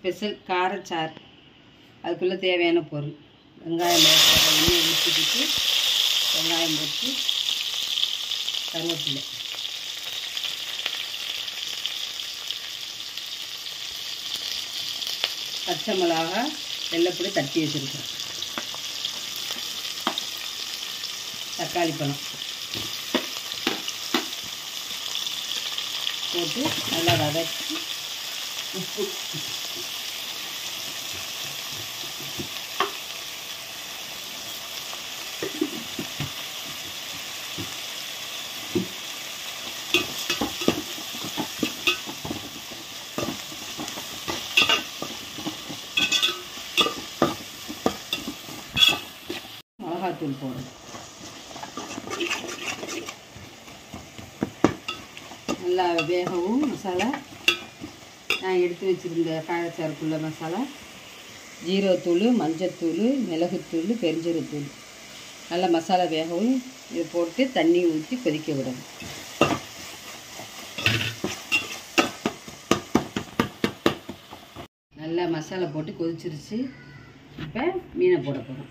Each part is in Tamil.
ஸ்பெஷல் காரச்சாறு அதுக்குள்ளே தேவையான பொருள் வெங்காயம் போட்டு எண்ணெயை ஊற்றிக்கிட்டு வெங்காயம் போட்டு கருவேப்பிலை பச்சை மிளகா வெள்ளைப்பொடி தட்டி வச்சுருக்கேன் தக்காளி பழம் போட்டு நல்லா வதக்கி உப்பு மிளகாத்தூள் போடணும் நல்லா வேகவும் மசாலா நான் எடுத்து வச்சுருந்த காயச்சாருக்குள்ள மசாலா ஜீரகத்தூள் மஞ்சத்தூள் மிளகுத்தூள் பெருஞ்சீரத்தூள் நல்லா மசாலா வேகவும் இதை போட்டு தண்ணி ஊற்றி கொதிக்க விடணும் நல்லா மசாலா போட்டு கொதிச்சிருச்சு இப்போ மீனை போட போகிறோம்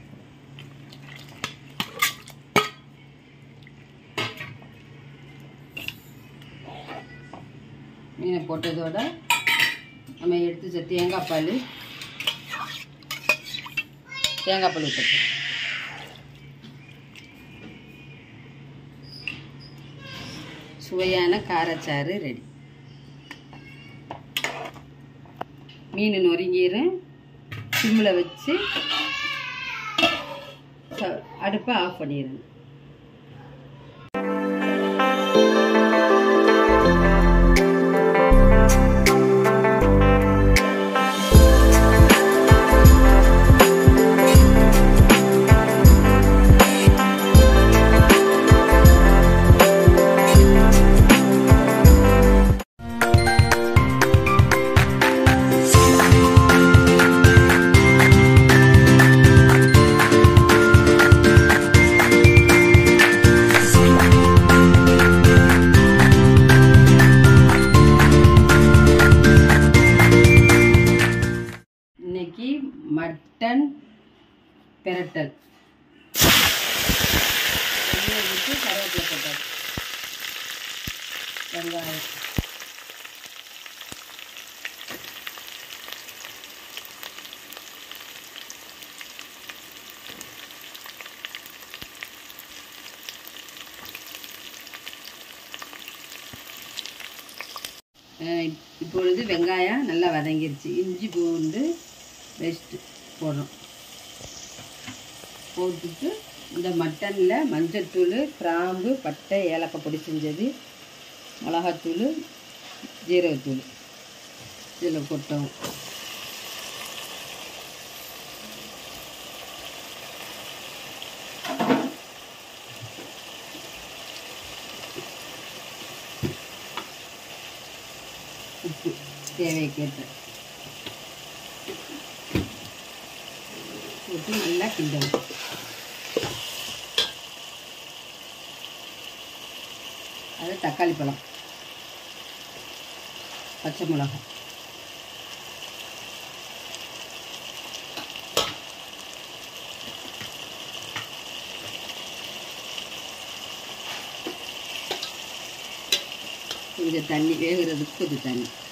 மீனை போட்டதோட நம்ம எடுத்து வச்ச தேங்காய் பால் தேங்காய் பால் ஊற்றணும் சுவையான காரச்சாறு ரெடி மீன் நொறுங்கிடும் சிம்மில் வச்சு ச- அடுப்பை ஆஃப் பண்ணிடணும் இன்னைக்கு மட்டன் பிரட்டல் எண்ணெய் ஊற்றி கருவேப்பிலை போட்டாச்சு வெங்காயம் அஹ் இப்பொழுது வெங்காயம் நல்லா வதங்கிருச்சு இஞ்சி பூண்டு பெஸ்ட்டு போடுறோம் போட்டுட்டு இந்த மட்டனில் மஞ்சத்தூள் கிராம்பு பட்டை ஏலக்காய் பொடி செஞ்சது மிளகாத்தூள் ஜீரகத்தூள் இதில் கொட்டவும் உப்பு தேவைக்கேற்ற போட்டு நல்லா கிண்டணும் அது தக்காளி பழம் பச்சை மிளகாய் கொஞ்சம் தண்ணி வேகிறதுக்கு கொஞ்சம் தண்ணி